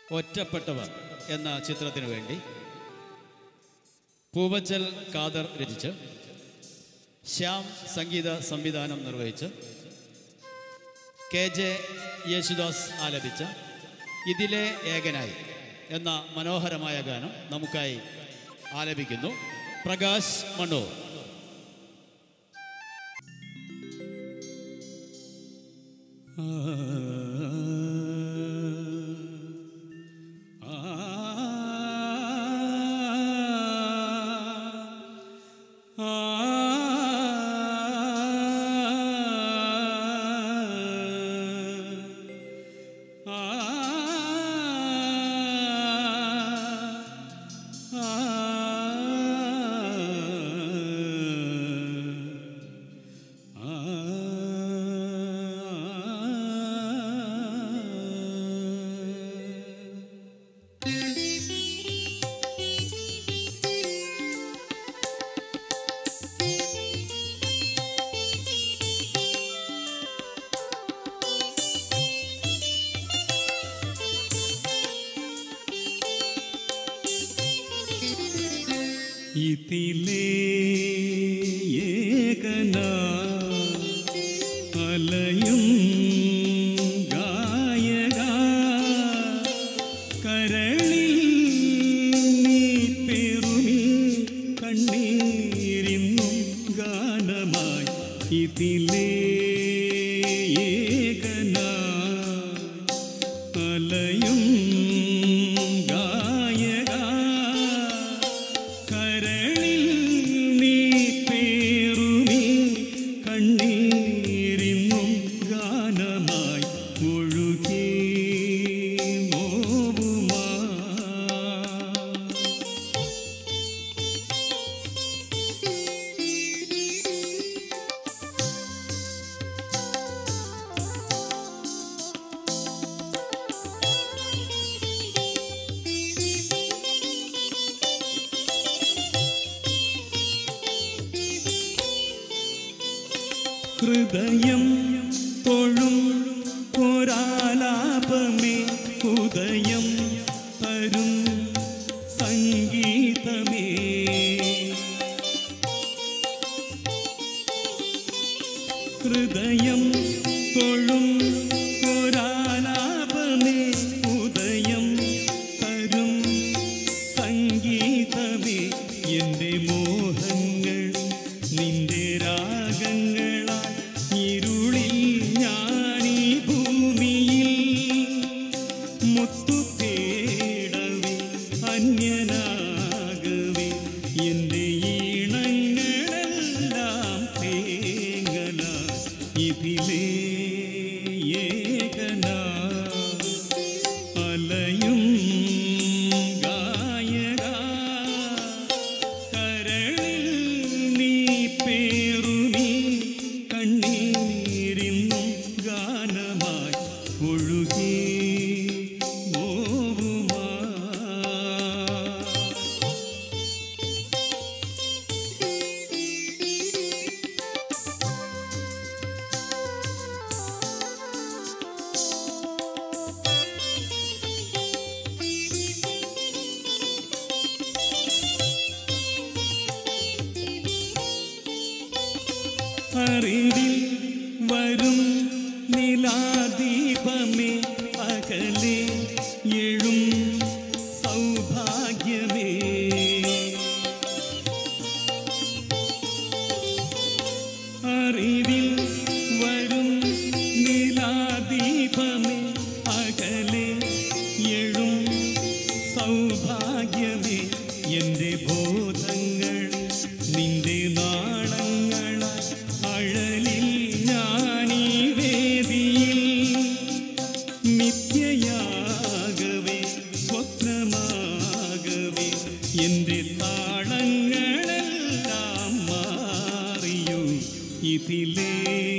ഒറ്റപ്പെട്ടവർ എന്ന ചിത്രത്തിനു വേണ്ടി പൂവച്ചൽ ഖാദർ രചിച്ച് ശ്യാം സംഗീത സംവിധാനം നിർവഹിച്ച് കെ ജെ യേശുദാസ് ആലപിച്ച ഇതിലെ ഏകനായി എന്ന മനോഹരമായ ഗാനം നമുക്കായി ആലപിക്കുന്നു പ്രകാശ് മണ്ണൂർ ഇതിലേ ഏകന അലയും ഗായക കരളിൽ നീ പെരുമി കണ്ണീരിന്നും ഗാനമായി ഇതിലേ ഏകന അലയും ഗായക കരളിൽ നീ പേറുമീ കണ്ണീരിന്നും ഗാനമായി ഒഴുകി മോവുമാ ഹൃദയം തൊഴും ഒരാലാപമേ ഉദയം തരും സംഗീതമേ ഹൃദയം തൊഴും ഒരാലാപമേ ഉദയം തരും സംഗീതമേ എൻ്റെ മോഹങ്ങൾ നിന്റെ രാഗങ്ങളാൽ ഇരുളിൽ ഞാനീ ഭൂമിയിൽ മുത്തു തേടവേ അന്യനാകവേ എൻ്റെ ഈണങ്ങളെല്ലാം തേങ്ങല ഇതിലേ ഏകനാ അലയും ഗായക കരളിൽ നീ പേറുമീ കണ്ണീരിന്നും ഗാനമായി ഒഴുകി മോവുമാ അറിവിൽ വരും നിലാദീപമേ അകലെ എഴും സൗഭാഗ്യമേ അറിവിൽ വരും നിലാദീപമേ അകലെ എഴും സൗഭാഗ്യമേ എൻ്റെ ബോധങ്ങൾ നിന്റെ നാളങ്ങളായി അഴലിൽ ഞാനീ വേദിയിൽ നിത്യയാകവേ സ്വപ്നമാകവേ എൻ്റെ താളങ്ങളെല്ലാം മാറിയോ ഇതിലേ